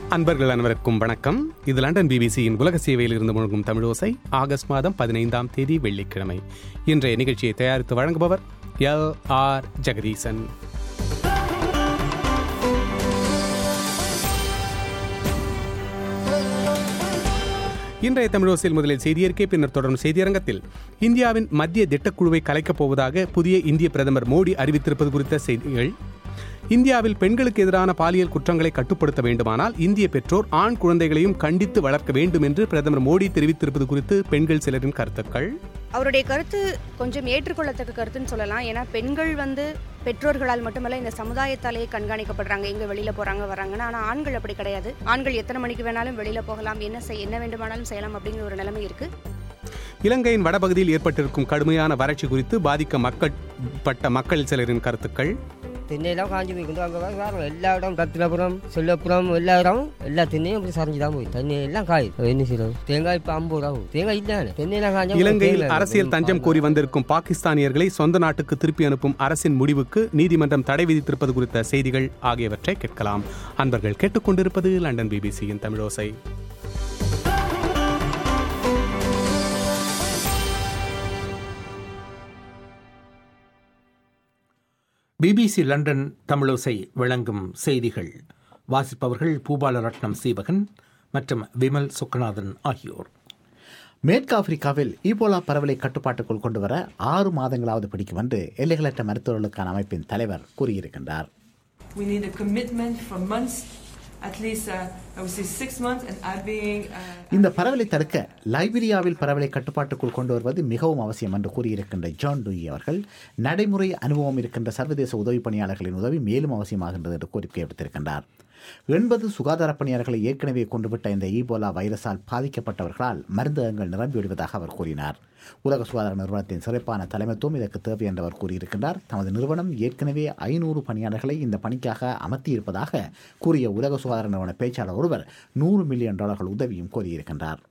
அன்பர்கள் அனைவருக்கும் வணக்கம் இது லண்டன் பிபிசியின் உலக சேவையில் இருந்து முழங்கும் தமிழோசை ஆகஸ்ட் மாதம் பதினைந்தாம் தேதி வெள்ளிக்கிழமை இன்றைய நிகழ்ச்சியை தயாரித்து வழங்குபவர் எல் ஆர் ஜெகதீசன் இன்றைய தமிழோசையில் முதலில் செய்தியறிக்கை பின்னர் தொடரும் செய்தியரங்கத்தில் இந்தியாவின் மத்திய திட்டக்குழுவை கலைக்கப் போவதாக புதிய இந்திய பிரதமர் மோடி அறிவித்திருப்பது குறித்த செய்திகள் இந்தியாவில் பெண்களுக்கு எதிரான பாலியல் குற்றங்களை கட்டுப்படுத்த வேண்டுமானால் இந்திய பெற்றோர் ஆண் குழந்தைகளையும் கண்டித்து வளர்க்க வேண்டும் என்று பிரதமர் மோடி தெரிவித்திருப்பது குறித்து பெண்கள் சிலரின் கருத்துக்கள் அவருடைய கருத்து கொஞ்சம் ஏற்றுக்கொள்ளத்தக்க கருத்துன்னு சொல்லலாம் ஏன்னா பெண்கள் வந்து பெற்றோர்களால் மட்டுமல்ல இந்த சமுதாயத்தாலேயே கண்காணிக்கப்படுறாங்க எங்க வெளியில போறாங்க வராங்கன்னா ஆனா ஆண்கள் அப்படி கிடையாது ஆண்கள் எத்தனை மணிக்கு வேணாலும் வெளியில போகலாம் என்ன செய் என்ன வேண்டுமானாலும் செய்யலாம் அப்படிங்கிற ஒரு நிலைமை இருக்கு இலங்கையின் வடபகுதியில் ஏற்பட்டிருக்கும் கடுமையான வறட்சி குறித்து பாதிக்க மக்கள் பட்ட மக்கள் சிலரின் கருத்துக்கள் திண்ணையெல்லாம் காஞ்சி போய் கொண்டு அங்கே வேறு எல்லா இடம் ரத்தினபுரம் செல்லப்புறம் எல்லா இடம் எல்லா திண்ணையும் இப்படி சரிஞ்சு தான் போய் தண்ணி எல்லாம் காய் என்ன செய்யறது தேங்காய் இப்போ ஐம்பது ரூபா தேங்காய் இல்லை தென்னையெல்லாம் காஞ்சா இலங்கையில் அரசியல் தஞ்சம் கோரி வந்திருக்கும் பாகிஸ்தானியர்களை சொந்த நாட்டுக்கு திருப்பி அனுப்பும் அரசின் முடிவுக்கு நீதிமன்றம் தடை விதித்திருப்பது குறித்த செய்திகள் ஆகியவற்றை கேட்கலாம் அன்பர்கள் கேட்டுக்கொண்டிருப்பது லண்டன் பிபிசியின் தமிழோசை பிபிசி லண்டன் தமிழோசை வழங்கும் செய்திகள் வாசிப்பவர்கள் பூபாலரட்னம் சீவகன் மற்றும் விமல் சுக்கநாதன் ஆகியோர் மேற்கு ஆப்பிரிக்காவில் ஈபோலா பரவலை கட்டுப்பாட்டுக்குள் கொண்டு வர ஆறு மாதங்களாவது பிடிக்கும் என்று எல்லைகளற்ற மருத்துவர்களுக்கான அமைப்பின் தலைவர் கூறியிருக்கின்றார் We need a commitment for months, at least uh, I would say six months, and are being. Uh, இந்த பரவலை தடுக்க லைபீரியாவில் பரவலை கட்டுப்பாட்டுக்குள் கொண்டு வருவது மிகவும் அவசியம் என்று கூறியிருக்கின்ற ஜான் டூயி அவர்கள் நடைமுறை அனுபவம் இருக்கின்ற சர்வதேச உதவி பணியாளர்களின் உதவி மேலும் அவசியமாகின்றது என்று கோரிக்கை விடுத்திருக்கின்றார் எண்பது சுகாதார பணியாளர்களை ஏற்கனவே கொண்டுவிட்ட இந்த ஈபோலா வைரஸால் பாதிக்கப்பட்டவர்களால் மருந்தகங்கள் நிரம்பிவிடுவதாக அவர் கூறினார் உலக சுகாதார நிறுவனத்தின் சிறப்பான தலைமைத்துவம் இதற்கு தேவை என்று அவர் கூறியிருக்கின்றார் தமது நிறுவனம் ஏற்கனவே ஐநூறு பணியாளர்களை இந்த பணிக்காக அமர்த்தியிருப்பதாக கூறிய உலக சுகாதார நிறுவன பேச்சாளர் ஒருவர் நூறு மில்லியன் டாலர்கள் உதவியும் கோரியிருக்கின்றார்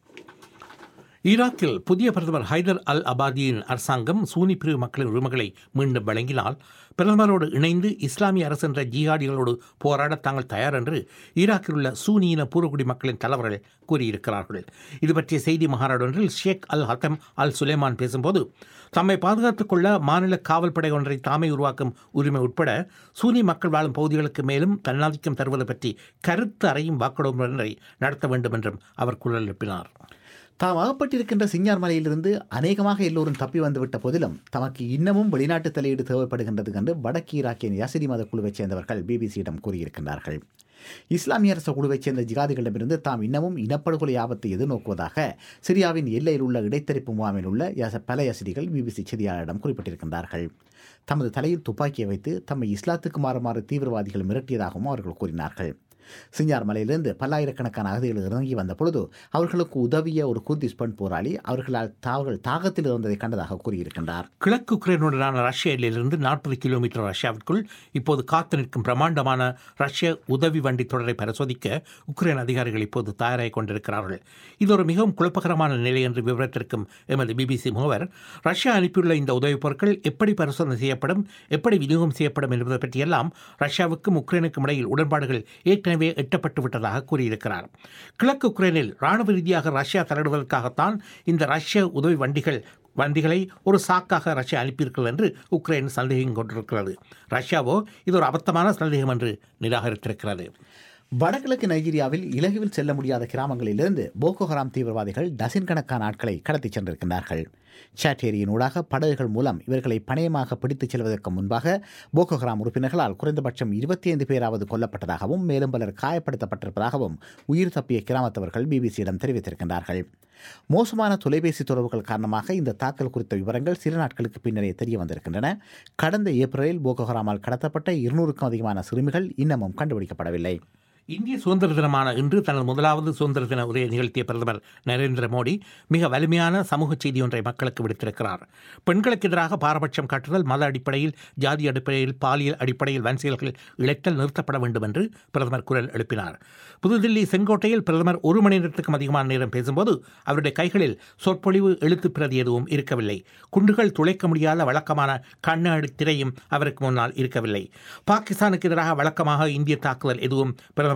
ஈராக்கில் புதிய பிரதமர் ஹைதர் அல் அபாதியின் அரசாங்கம் சூனி பிரிவு மக்களின் உரிமைகளை மீண்டும் வழங்கினால் பிரதமரோடு இணைந்து இஸ்லாமிய அரசு என்ற ஜிஹாடிகளோடு போராட தாங்கள் தயார் என்று ஈராக்கில் உள்ள சூனியின பூர்வகுடி மக்களின் தலைவர்கள் கூறியிருக்கிறார்கள் இது பற்றிய செய்தி மாநாடு ஒன்றில் ஷேக் அல் ஹத்தம் அல் சுலைமான் பேசும்போது தம்மை பாதுகாத்துக் கொள்ள மாநில காவல்படை ஒன்றை தாமே உருவாக்கும் உரிமை உட்பட சூனி மக்கள் வாழும் பகுதிகளுக்கு மேலும் தன்னாதிக்கம் தருவது பற்றி கருத்து அறையும் வாக்கெடுப்பு ஒன்றை நடத்த வேண்டும் என்றும் அவர் குரல் எழுப்பினார் தாம் அகப்பட்டிருக்கின்ற சிங்கார் மலையிலிருந்து அநேகமாக எல்லோரும் தப்பி வந்துவிட்ட போதிலும் தமக்கு இன்னமும் வெளிநாட்டு தலையீடு தேவைப்படுகின்றது என்று வடக்கு ஈராக்கின் யசிடி மத குழுவைச் சேர்ந்தவர்கள் பிபிசியிடம் கூறியிருக்கின்றார்கள் இஸ்லாமிய அரச குழுவைச் சேர்ந்த ஜிகாதிகளிடமிருந்து தாம் இன்னமும் இனப்படுகொலை ஆபத்தை எதிர்நோக்குவதாக சிரியாவின் எல்லையில் உள்ள இடைத்தரிப்பு முகாமில் உள்ள யச பல யசிடிகள் பிபிசி செய்தியாளரிடம் குறிப்பிட்டிருக்கின்றார்கள் தமது தலையில் துப்பாக்கியை வைத்து தம்மை இஸ்லாத்துக்கு மாறுமாறு தீவிரவாதிகள் மிரட்டியதாகவும் அவர்கள் கூறினார்கள் சிஞ்சார் மலையிலிருந்து பல்லாயிரக்கணக்கான அகதிகள் இறங்கி வந்த பொழுது அவர்களுக்கு உதவிய ஒரு குர்திஸ் பெண் போராளி அவர்களால் தாவர்கள் தாகத்தில் இருந்ததை கண்டதாக கூறியிருக்கின்றார் கிழக்கு உக்ரைனுடனான ரஷ்ய எல்லையிலிருந்து நாற்பது கிலோமீட்டர் ரஷ்யாவிற்குள் இப்போது காத்து நிற்கும் பிரமாண்டமான ரஷ்ய உதவி வண்டி தொடரை பரிசோதிக்க உக்ரைன் அதிகாரிகள் இப்போது தயாராகிக் கொண்டிருக்கிறார்கள் இது ஒரு மிகவும் குழப்பகரமான நிலை என்று விவரத்திற்கும் எமது பிபிசி முகவர் ரஷ்யா அனுப்பியுள்ள இந்த உதவிப் பொருட்கள் எப்படி பரிசோதனை செய்யப்படும் எப்படி விநியோகம் செய்யப்படும் என்பது பற்றியெல்லாம் ரஷ்யாவுக்கும் உக்ரைனுக்கும் இடையில் உடன்பாடுகள் ஏற்கனவே ஏற்கனவே எட்டப்பட்டு விட்டதாக கூறியிருக்கிறார் கிழக்கு உக்ரைனில் ராணுவ ரீதியாக ரஷ்யா தலையிடுவதற்காகத்தான் இந்த ரஷ்ய உதவி வண்டிகள் வண்டிகளை ஒரு சாக்காக ரஷ்யா அனுப்பியிருக்கிறது என்று உக்ரைன் சந்தேகம் கொண்டிருக்கிறது ரஷ்யாவோ இது ஒரு அபத்தமான சந்தேகம் என்று நிராகரித்திருக்கிறது வடகிழக்கு நைஜீரியாவில் இலகுவில் செல்ல முடியாத கிராமங்களிலிருந்து போகோ ஹராம் தீவிரவாதிகள் டசின் கணக்கான ஆட்களை கடத்திச் சென்றிருக்கின்றார்கள் சாட் ஏரியின் ஊடாக படகுகள் மூலம் இவர்களை பணயமாக பிடித்துச் செல்வதற்கு முன்பாக போகோ ஹராம் உறுப்பினர்களால் குறைந்தபட்சம் இருபத்தி ஐந்து பேராவது கொல்லப்பட்டதாகவும் மேலும் பலர் காயப்படுத்தப்பட்டிருப்பதாகவும் உயிர் தப்பிய கிராமத்தவர்கள் பிபிசியிடம் தெரிவித்திருக்கின்றார்கள் மோசமான தொலைபேசி தொடர்புகள் காரணமாக இந்த தாக்கல் குறித்த விவரங்கள் சில நாட்களுக்கு பின்னரே தெரிய வந்திருக்கின்றன கடந்த ஏப்ரலில் போகோ ஹராமால் கடத்தப்பட்ட இருநூறுக்கும் அதிகமான சிறுமிகள் இன்னமும் கண்டுபிடிக்கப்படவில்லை இந்திய சுதந்திர தினமான இன்று தனது முதலாவது சுதந்திர தின உரையை நிகழ்த்திய பிரதமர் நரேந்திர மோடி மிக வலிமையான சமூக செய்தி ஒன்றை மக்களுக்கு விடுத்திருக்கிறார் பெண்களுக்கு எதிராக பாரபட்சம் காட்டுதல் மத அடிப்படையில் ஜாதி அடிப்படையில் பாலியல் அடிப்படையில் வன்செயல்கள் இழைத்தல் நிறுத்தப்பட வேண்டும் என்று பிரதமர் குரல் எழுப்பினார் புதுதில்லி செங்கோட்டையில் பிரதமர் ஒரு மணி நேரத்துக்கும் அதிகமான நேரம் பேசும்போது அவருடைய கைகளில் சொற்பொழிவு எழுத்துப் பிரதி எதுவும் இருக்கவில்லை குண்டுகள் துளைக்க முடியாத வழக்கமான கண்ணாடி திரையும் அவருக்கு முன்னால் இருக்கவில்லை பாகிஸ்தானுக்கு எதிராக வழக்கமாக இந்திய தாக்குதல் எதுவும் பிரதமர்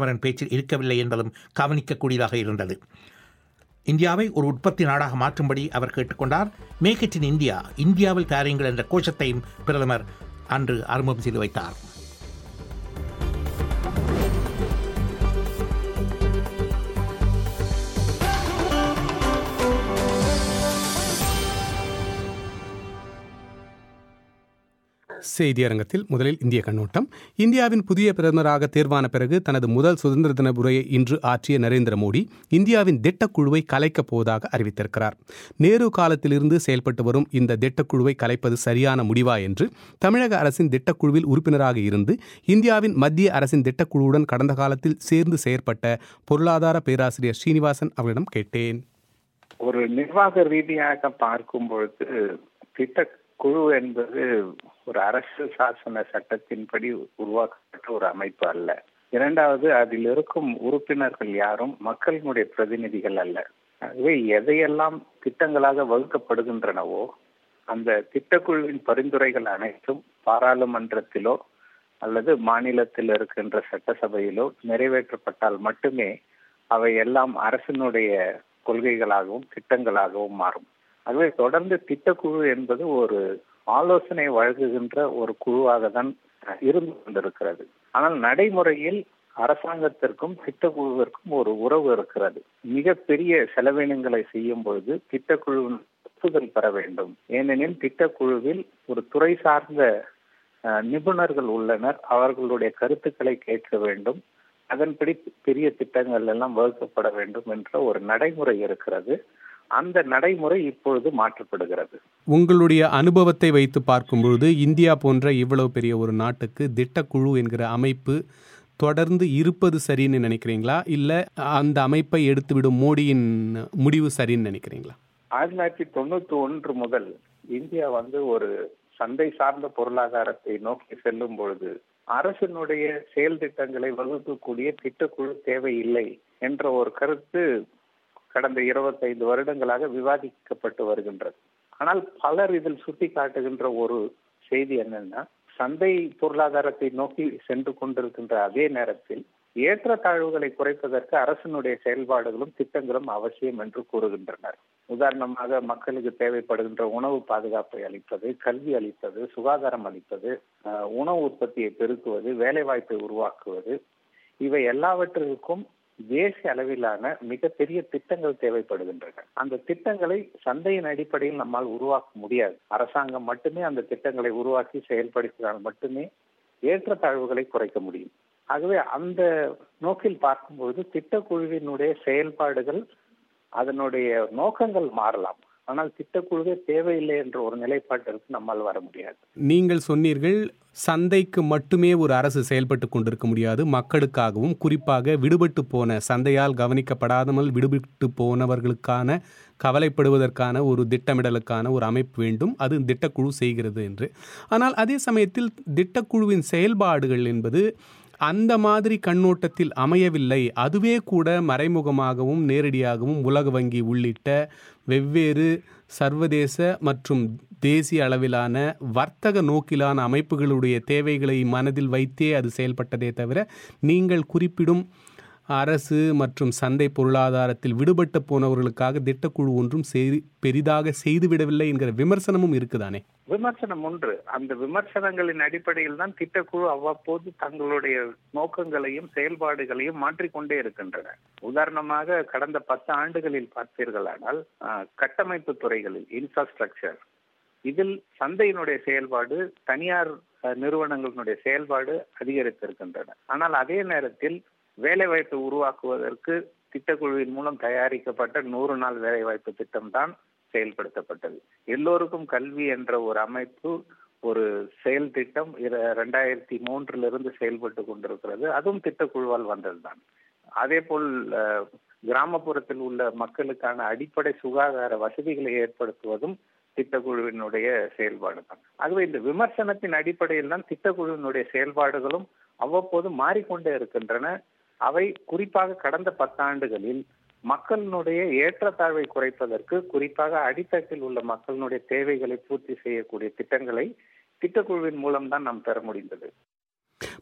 பிரதமரின் பேச்சில் இருக்கவில்லை என்பதும் கவனிக்கக்கூடியதாக இருந்தது இந்தியாவை ஒரு உற்பத்தி நாடாக மாற்றும்படி அவர் கேட்டுக்கொண்டார் மேக் இட் இன் இந்தியா இந்தியாவில் தயாரிங்கள் என்ற கோஷத்தையும் பிரதமர் அன்று அறிமுகம் செய்து வைத்தார் செய்தி அரங்கத்தில் முதலில் இந்திய கண்ணோட்டம் இந்தியாவின் புதிய பிரதமராக தேர்வான பிறகு தனது முதல் சுதந்திர தின உரையை இன்று ஆற்றிய நரேந்திர மோடி இந்தியாவின் திட்டக்குழுவை கலைக்கப் போவதாக அறிவித்திருக்கிறார் நேரு காலத்திலிருந்து செயல்பட்டு வரும் இந்த திட்டக்குழுவை கலைப்பது சரியான முடிவா என்று தமிழக அரசின் திட்டக்குழுவில் உறுப்பினராக இருந்து இந்தியாவின் மத்திய அரசின் திட்டக்குழுவுடன் கடந்த காலத்தில் சேர்ந்து செயற்பட்ட பொருளாதார பேராசிரியர் ஸ்ரீனிவாசன் அவரிடம் கேட்டேன் ஒரு நிர்வாக ரீதியாக பார்க்கும் பொழுது திட்ட குழு என்பது ஒரு அரசு சாசன சட்டத்தின்படி உருவாக்கப்பட்ட ஒரு அமைப்பு அல்ல இரண்டாவது அதில் இருக்கும் உறுப்பினர்கள் யாரும் மக்களினுடைய பிரதிநிதிகள் அல்ல ஆகவே எதையெல்லாம் திட்டங்களாக வகுக்கப்படுகின்றனவோ அந்த திட்டக்குழுவின் பரிந்துரைகள் அனைத்தும் பாராளுமன்றத்திலோ அல்லது மாநிலத்தில் இருக்கின்ற சட்டசபையிலோ நிறைவேற்றப்பட்டால் மட்டுமே அவை எல்லாம் அரசினுடைய கொள்கைகளாகவும் திட்டங்களாகவும் மாறும் ஆகவே தொடர்ந்து திட்டக்குழு என்பது ஒரு ஆலோசனை வழங்குகின்ற ஒரு குழுவாக தான் இருந்து கொண்டிருக்கிறது ஆனால் நடைமுறையில் அரசாங்கத்திற்கும் திட்டக்குழுவிற்கும் ஒரு உறவு இருக்கிறது மிக பெரிய செலவினங்களை செய்யும் பொழுது திட்டக்குழுவின் ஒப்புதல் பெற வேண்டும் ஏனெனில் திட்டக்குழுவில் ஒரு துறை சார்ந்த நிபுணர்கள் உள்ளனர் அவர்களுடைய கருத்துக்களை கேட்க வேண்டும் அதன்படி பெரிய திட்டங்கள் எல்லாம் வகுக்கப்பட வேண்டும் என்ற ஒரு நடைமுறை இருக்கிறது அந்த நடைமுறை இப்பொழுது மாற்றப்படுகிறது உங்களுடைய அனுபவத்தை வைத்து பார்க்கும் பொழுது இந்தியா போன்ற இவ்வளவு பெரிய ஒரு நாட்டுக்கு திட்டக்குழு என்கிற அமைப்பு தொடர்ந்து இருப்பது சரின்னு நினைக்கிறீங்களா இல்ல அந்த அமைப்பை எடுத்துவிடும் மோடியின் முடிவு சரின்னு நினைக்கிறீங்களா ஆயிரத்தி தொள்ளாயிரத்தி தொண்ணூத்தி ஒன்று முதல் இந்தியா வந்து ஒரு சந்தை சார்ந்த பொருளாதாரத்தை நோக்கி செல்லும் பொழுது அரசினுடைய செயல் திட்டங்களை வகுக்கக்கூடிய திட்டக்குழு தேவையில்லை என்ற ஒரு கருத்து கடந்த இருபத்தைந்து வருடங்களாக விவாதிக்கப்பட்டு வருகின்றது ஆனால் பலர் இதில் சுட்டி காட்டுகின்ற ஒரு செய்தி என்னன்னா சந்தை பொருளாதாரத்தை நோக்கி சென்று கொண்டிருக்கின்ற அதே நேரத்தில் ஏற்றத்தாழ்வுகளை குறைப்பதற்கு அரசினுடைய செயல்பாடுகளும் திட்டங்களும் அவசியம் என்று கூறுகின்றனர் உதாரணமாக மக்களுக்கு தேவைப்படுகின்ற உணவு பாதுகாப்பை அளிப்பது கல்வி அளிப்பது சுகாதாரம் அளிப்பது உணவு உற்பத்தியை பெருக்குவது வேலைவாய்ப்பை உருவாக்குவது இவை எல்லாவற்றிற்கும் தேசிய அளவிலான மிகப்பெரிய திட்டங்கள் தேவைப்படுகின்றன அந்த திட்டங்களை சந்தையின் அடிப்படையில் நம்மால் உருவாக்க முடியாது அரசாங்கம் மட்டுமே அந்த திட்டங்களை உருவாக்கி செயல்படுத்தினால் மட்டுமே ஏற்றத்தாழ்வுகளை குறைக்க முடியும் ஆகவே அந்த நோக்கில் பார்க்கும்போது திட்டக்குழுவினுடைய செயல்பாடுகள் அதனுடைய நோக்கங்கள் மாறலாம் ஆனால் திட்டக்குழுவே தேவையில்லை என்ற ஒரு நிலைப்பாட்டிற்கு நம்மால் வர முடியாது நீங்கள் சொன்னீர்கள் சந்தைக்கு மட்டுமே ஒரு அரசு செயல்பட்டு கொண்டிருக்க முடியாது மக்களுக்காகவும் குறிப்பாக விடுபட்டு போன சந்தையால் கவனிக்கப்படாமல் விடுபட்டு போனவர்களுக்கான கவலைப்படுவதற்கான ஒரு திட்டமிடலுக்கான ஒரு அமைப்பு வேண்டும் அது திட்டக்குழு செய்கிறது என்று ஆனால் அதே சமயத்தில் திட்டக்குழுவின் செயல்பாடுகள் என்பது அந்த மாதிரி கண்ணோட்டத்தில் அமையவில்லை அதுவே கூட மறைமுகமாகவும் நேரடியாகவும் உலக வங்கி உள்ளிட்ட வெவ்வேறு சர்வதேச மற்றும் தேசிய அளவிலான வர்த்தக நோக்கிலான அமைப்புகளுடைய தேவைகளை மனதில் வைத்தே அது செயல்பட்டதே தவிர நீங்கள் குறிப்பிடும் அரசு மற்றும் சந்தை பொருளாதாரத்தில் விடுபட்டு போனவர்களுக்காக திட்டக்குழு ஒன்றும் பெரிதாக செய்துவிடவில்லை என்கிற விமர்சனமும் இருக்குதானே விமர்சனம் ஒன்று அந்த விமர்சனங்களின் அடிப்படையில் தான் திட்டக்குழு அவ்வப்போது தங்களுடைய நோக்கங்களையும் செயல்பாடுகளையும் மாற்றிக்கொண்டே இருக்கின்றன உதாரணமாக கடந்த பத்து ஆண்டுகளில் பார்த்தீர்களானால் கட்டமைப்பு துறைகளில் இன்ஃப்ராஸ்ட்ரக்சர் இதில் சந்தையினுடைய செயல்பாடு தனியார் நிறுவனங்களினுடைய செயல்பாடு அதிகரித்திருக்கின்றன ஆனால் அதே நேரத்தில் வேலைவாய்ப்பை உருவாக்குவதற்கு திட்டக்குழுவின் மூலம் தயாரிக்கப்பட்ட நூறு நாள் வேலைவாய்ப்பு திட்டம் தான் செயல்படுத்தப்பட்டது எல்லோருக்கும் கல்வி என்ற ஒரு அமைப்பு ஒரு செயல் திட்டம் ரெண்டாயிரத்தி மூன்றிலிருந்து செயல்பட்டு கொண்டிருக்கிறது அதுவும் திட்டக்குழுவால் வந்ததுதான் அதே போல் கிராமப்புறத்தில் உள்ள மக்களுக்கான அடிப்படை சுகாதார வசதிகளை ஏற்படுத்துவதும் திட்டக்குழுவினுடைய செயல்பாடு தான் ஆகவே இந்த விமர்சனத்தின் அடிப்படையில் தான் திட்டக்குழுவினுடைய செயல்பாடுகளும் அவ்வப்போது மாறிக்கொண்டே இருக்கின்றன அவை குறிப்பாக கடந்த பத்தாண்டுகளில் மக்களினுடைய ஏற்றத்தாழ்வை குறைப்பதற்கு குறிப்பாக அடித்தட்டில் உள்ள மக்களினுடைய தேவைகளை பூர்த்தி செய்யக்கூடிய திட்டங்களை திட்டக்குழுவின் மூலம் தான் நாம் பெற முடிந்தது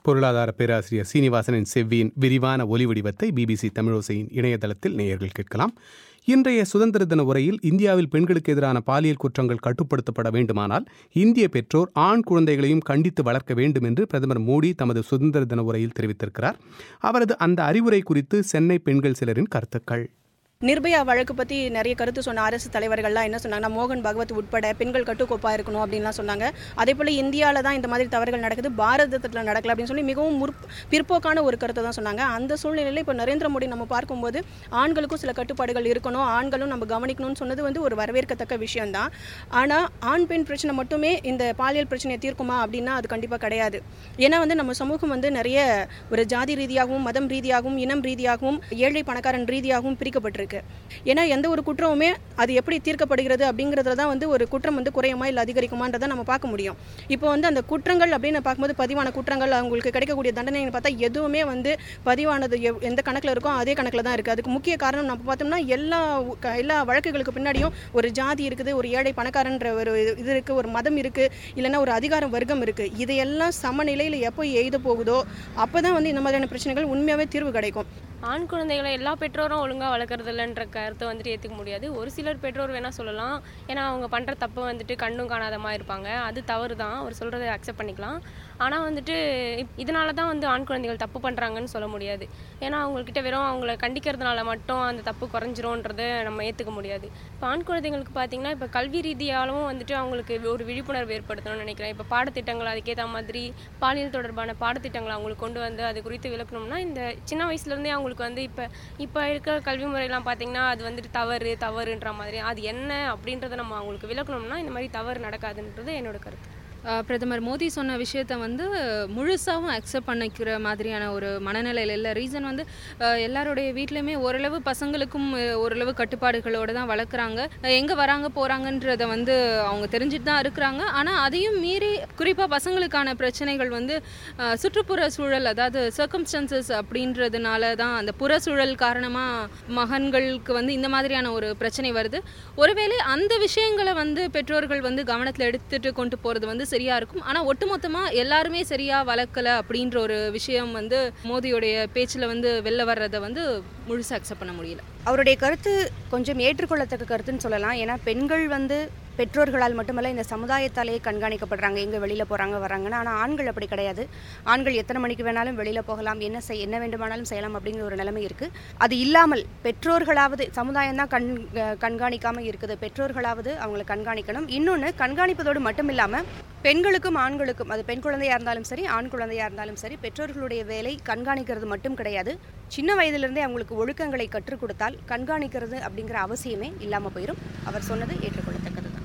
பொருளாதார பேராசிரியர் சீனிவாசனின் செவ்வியின் விரிவான ஒலி வடிவத்தை பிபிசி தமிழோசையின் இணையதளத்தில் நேயர்கள் கேட்கலாம் இன்றைய சுதந்திர தின உரையில் இந்தியாவில் பெண்களுக்கு எதிரான பாலியல் குற்றங்கள் கட்டுப்படுத்தப்பட வேண்டுமானால் இந்திய பெற்றோர் ஆண் குழந்தைகளையும் கண்டித்து வளர்க்க வேண்டும் என்று பிரதமர் மோடி தமது சுதந்திர தின உரையில் தெரிவித்திருக்கிறார் அவரது அந்த அறிவுரை குறித்து சென்னை பெண்கள் சிலரின் கருத்துக்கள் நிர்பயா வழக்கு பற்றி நிறைய கருத்து சொன்ன அரசு தலைவர்கள்லாம் என்ன சொன்னாங்கன்னா மோகன் பகவத் உட்பட பெண்கள் கட்டுக்கோப்பாக இருக்கணும் அப்படின்லாம் சொன்னாங்க அதே போல் இந்தியாவில் தான் இந்த மாதிரி தவறுகள் நடக்குது பாரதத்தில் நடக்கல அப்படின்னு சொல்லி மிகவும் முற் பிற்போக்கான ஒரு கருத்தை தான் சொன்னாங்க அந்த சூழ்நிலையில் இப்போ நரேந்திர மோடி நம்ம பார்க்கும்போது ஆண்களுக்கும் சில கட்டுப்பாடுகள் இருக்கணும் ஆண்களும் நம்ம கவனிக்கணும்னு சொன்னது வந்து ஒரு வரவேற்கத்தக்க விஷயம்தான் ஆனால் ஆண் பெண் பிரச்சனை மட்டுமே இந்த பாலியல் பிரச்சனையை தீர்க்குமா அப்படின்னா அது கண்டிப்பாக கிடையாது ஏன்னா வந்து நம்ம சமூகம் வந்து நிறைய ஒரு ஜாதி ரீதியாகவும் மதம் ரீதியாகவும் இனம் ரீதியாகவும் ஏழை பணக்காரன் ரீதியாகவும் பிரிக்கப்பட்டிருக்கு இருக்கு ஏன்னா எந்த ஒரு குற்றமுமே அது எப்படி தீர்க்கப்படுகிறது அப்படிங்கிறதுல தான் வந்து ஒரு குற்றம் வந்து குறையுமா இல்லை அதிகரிக்குமான்றதை நம்ம பார்க்க முடியும் இப்போ வந்து அந்த குற்றங்கள் அப்படின்னு பார்க்கும்போது பதிவான குற்றங்கள் அவங்களுக்கு கிடைக்கக்கூடிய தண்டனைன்னு பார்த்தா எதுவுமே வந்து பதிவானது எவ்- எந்த கணக்கில் இருக்கோ அதே கணக்கில் தான் இருக்குது அதுக்கு முக்கிய காரணம் நம்ம பார்த்தோம்னா எல்லா உ- க- எல்லா வழக்குகளுக்கு பின்னாடியும் ஒரு ஜாதி இருக்குது ஒரு ஏழை பணக்காரன்ற ஒரு இது- இது இருக்குது ஒரு மதம் இருக்குது இல்லைன்னா ஒரு அதிகார வர்க்கம் இருக்குது இதையெல்லாம் சமநிலையில் எப்போ எய்த போகுதோ அப்போ தான் வந்து இந்த மாதிரியான பிரச்சனைகள் உண்மையாகவே தீர்வு கிடைக்கும் ஆண் குழந்தைகளை எல்லா பெற்றோரும் ஒழுங்காக வளர்க்குறது இல்லைன்ற கருத்தை வந்துட்டு ஏற்றுக்க முடியாது ஒரு சிலர் பெற்றோர் வேணால் சொல்லலாம் ஏன்னா அவங்க பண்ணுற தப்பை வந்துட்டு கண்டும் காணாதமாக இருப்பாங்க அது தவறு தான் அவர் சொல்கிறத அக்செப்ட் பண்ணிக்கலாம் ஆனால் வந்துட்டு இப்- இதனால தான் வந்து ஆண் குழந்தைகள் தப்பு பண்ணுறாங்கன்னு சொல்ல முடியாது ஏன்னா அவங்கக்கிட்ட வெறும் அவங்கள கண்டிக்கிறதுனால மட்டும் அந்த தப்பு குறைஞ்சிரும்ன்றதை நம்ம ஏற்றுக்க முடியாது இப்போ ஆண் குழந்தைங்களுக்கு பார்த்தீங்கன்னா இப்போ கல்வி ரீதியாலும் வந்துட்டு அவங்களுக்கு ஒரு விழிப்புணர்வு ஏற்படுத்தணும்னு நினைக்கிறேன் இப்போ பாடத்திட்டங்கள் அதுக்கேற்ற மாதிரி பாலியல் தொடர்பான பாடத்திட்டங்களை அவங்களுக்கு கொண்டு வந்து அது குறித்து விளக்கணும்னா இந்த சின்ன வயசுலேருந்தே அவங்களுக்கு வந்து இப்போ இப்போ இருக்க கல்வி முறையெல்லாம் பார்த்தீங்கன்னா அது வந்துட்டு தவறு தவறுன்ற மாதிரி அது என்ன அப்படின்றத நம்ம அவங்களுக்கு விளக்கணும்னா இந்த மாதிரி தவறு நடக்காதுன்றது என்னோட கருத்து அஹ் பிரதமர் மோடி சொன்ன விஷயத்த வந்து முழுசாகவும் அக்செப்ட் பண்ணிக்கிற மாதிரியான ஒரு மனநிலையில் இல்லை ரீசன் வந்து அஹ் எல்லாருடைய வீட்லையுமே ஓரளவு பசங்களுக்கும் அஹ் ஓரளவு கட்டுப்பாடுகளோடு தான் வளர்க்குறாங்க எங்கே வராங்க போகிறாங்கன்றத வந்து அவங்க தெரிஞ்சுட்டு தான் இருக்கிறாங்க ஆனால் அதையும் மீறி குறிப்பாக பசங்களுக்கான பிரச்சனைகள் வந்து அஹ் சுற்றுப்புற சூழல் அதாவது சர்க்கம்ஸ்டன்சஸ் அப்படின்றதுனால தான் அந்த புற சூழல் காரணமாக மகன்களுக்கு வந்து இந்த மாதிரியான ஒரு பிரச்சனை வருது ஒருவேளை அந்த விஷயங்களை வந்து பெற்றோர்கள் வந்து கவனத்தில் எடுத்துட்டு கொண்டு போகிறது வந்து சரியா இருக்கும் ஆனால் ஒட்டுமொத்தமாக எல்லாருமே சரியா வளர்க்கல அப்படின்ற ஒரு விஷயம் வந்து மோடியோடைய பேச்சில் வந்து வெளில வர்றதை வந்து முழுசாக அக்செப்ட் பண்ண முடியல அவருடைய கருத்து கொஞ்சம் ஏற்றுக்கொள்ளத்தக்க கருத்துன்னு சொல்லலாம் ஏன்னா பெண்கள் வந்து பெற்றோர்களால் மட்டுமல்ல இந்த சமுதாயத்தாலேயே கண்காணிக்கப்படுறாங்க எங்கே வெளியில் போகிறாங்க வராங்கன்னு ஆனால் ஆண்கள் அப்படி கிடையாது ஆண்கள் எத்தனை மணிக்கு வேணாலும் வெளியில் போகலாம் என்ன செய் என்ன வேண்டுமானாலும் செய்யலாம் அப்படிங்கிற ஒரு நிலைமை இருக்குது அது இல்லாமல் பெற்றோர்களாவது சமுதாயம் தான் கண் கண்காணிக்காமல் இருக்குது பெற்றோர்களாவது அவங்களை கண்காணிக்கணும் இன்னொன்று கண்காணிப்பதோடு மட்டும் இல்லாமல் பெண்களுக்கும் ஆண்களுக்கும் அது பெண் குழந்தையாக இருந்தாலும் சரி ஆண் குழந்தையாக இருந்தாலும் சரி பெற்றோர்களுடைய வேலை கண்காணிக்கிறது மட்டும் கிடையாது சின்ன வயதிலிருந்தே அவங்களுக்கு ஒழுக்கங்களை கற்றுக் கொடுத்தால் கண்காணிக்கிறது அப்படிங்கிற அவசியமே இல்லாமல் போயிடும் அவர் சொன்னது ஏற்றுக்கொள்ளத்தக்கது தான்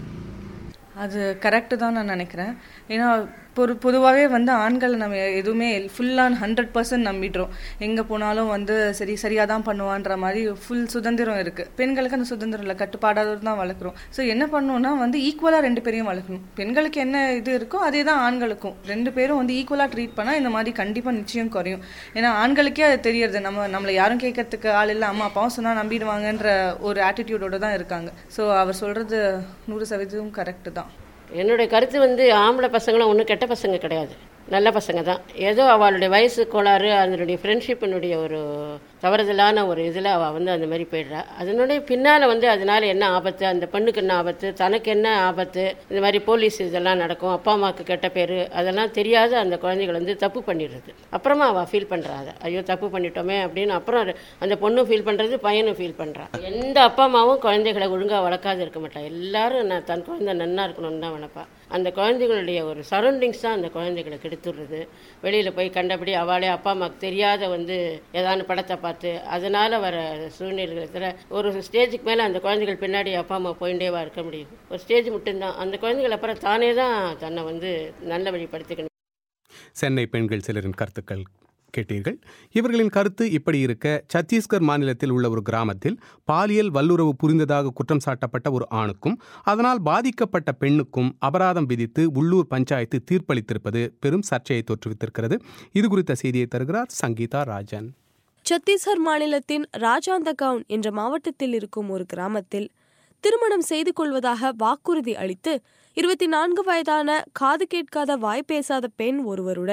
அது கரெக்டு தான் நான் நினைக்கிறேன் ஏன்னா பொது பொதுவாகவே வந்து ஆண்களை நம்ம எதுவுமே ஃபுல்லாக ஹண்ட்ரட் பர்சன்ட் நம்பிடுறோம் எங்கே போனாலும் வந்து சரி சரியாக தான் பண்ணுவான்ற மாதிரி ஃபுல் சுதந்திரம் இருக்குது பெண்களுக்கு அந்த சுதந்திரம் இல்லை கட்டுப்பாடாதோடு தான் வளர்க்குறோம் ஸோ என்ன பண்ணணும்னா வந்து ஈக்குவலாக ரெண்டு பேரையும் வளர்க்கணும் பெண்களுக்கு என்ன இது இருக்கோ அதே தான் ஆண்களுக்கும் ரெண்டு பேரும் வந்து ஈக்குவலாக ட்ரீட் பண்ணால் இந்த மாதிரி கண்டிப்பாக நிச்சயம் குறையும் ஏன்னா ஆண்களுக்கே அது தெரியறது நம்ம நம்மளை யாரும் கேட்கறதுக்கு ஆள் இல்லை அம்மா அப்பாவும் சொன்னால் நம்பிடுவாங்கன்ற ஒரு ஆட்டிடியூடோட தான் இருக்காங்க ஸோ அவர் சொல்கிறது நூறு சதவீதம் கரெக்டு தான் என்னுடைய கருத்து வந்து ஆம்பளை பசங்களும் ஒன்றும் கெட்ட பசங்க கிடையாது நல்ல பசங்க தான் ஏதோ அவளுடைய வயசு கோளாறு அதனுடைய ஃப்ரெண்ட்ஷிப்பினுடைய ஒரு தவறுதலான ஒரு இதில் அவள் வந்து அந்த மாதிரி போயிடுறா அதனுடைய பின்னால் வந்து அதனால என்ன ஆபத்து அந்த பெண்ணுக்கு என்ன ஆபத்து தனக்கு என்ன ஆபத்து இந்த மாதிரி போலீஸ் இதெல்லாம் நடக்கும் அப்பா அம்மாவுக்கு கெட்ட பேர் அதெல்லாம் தெரியாத அந்த குழந்தைகள் வந்து தப்பு பண்ணிடுறது அப்புறமா அவள் ஃபீல் பண்ணுறா அதை ஐயோ தப்பு பண்ணிட்டோமே அப்படின்னு அப்புறம் அது- அந்த பொண்ணும் ஃபீல் பண்ணுறது பையனும் ஃபீல் பண்ணுறான் எந்த அப்பா அம்மாவும் குழந்தைகளை ஒழுங்காக வளர்க்காது இருக்க மாட்டா எல்லாரும் நான் தன் குழந்தை நன்னா இருக்கணும்னு தான் வளர்ப்பா அந்த குழந்தைகளுடைய ஒரு சரௌண்டிங்ஸ் தான் அந்த குழந்தைகளை கெடுத்துடுறது வெளியில் போய் கண்டபடி அவளே அப்பா அம்மாவுக்கு தெரியாத வந்து ஏதான படத்தை பார்த்து அதனால் வர சூழ்நிலைகளத்தில் ஒரு ஸ்டேஜுக்கு மேலே அந்த குழந்தைகள் பின்னாடி அப்பா அம்மா போயிட்டேவா இருக்க முடியும் ஒரு ஸ்டேஜ் மட்டும்தான் அந்த குழந்தைகள் அப்புறம் தானே தான் தன்னை வந்து நல்ல வழிப்படுத்திக்கணும் சென்னை பெண்கள் சிலரின் கருத்துக்கள் கேட்டீர்கள் இவர்களின் கருத்து இப்படி இருக்க சத்தீஸ்கர் மாநிலத்தில் உள்ள ஒரு கிராமத்தில் பாலியல் வல்லுறவு புரிந்ததாக குற்றம் சாட்டப்பட்ட ஒரு ஆணுக்கும் அதனால் பாதிக்கப்பட்ட பெண்ணுக்கும் அபராதம் விதித்து உள்ளூர் பஞ்சாயத்து தீர்ப்பளித்திருப்பது பெரும் சர்ச்சையை தோற்றுவித்திருக்கிறது இது குறித்த செய்தியை தருகிறார் சங்கீதா ராஜன் சத்தீஸ்கர் மாநிலத்தின் ராஜாந்தகவுன் என்ற மாவட்டத்தில் இருக்கும் ஒரு கிராமத்தில் திருமணம் செய்து கொள்வதாக வாக்குறுதி அளித்து இருபத்தி நான்கு வயதான காது கேட்காத வாய் பேசாத பெண் ஒருவருடன்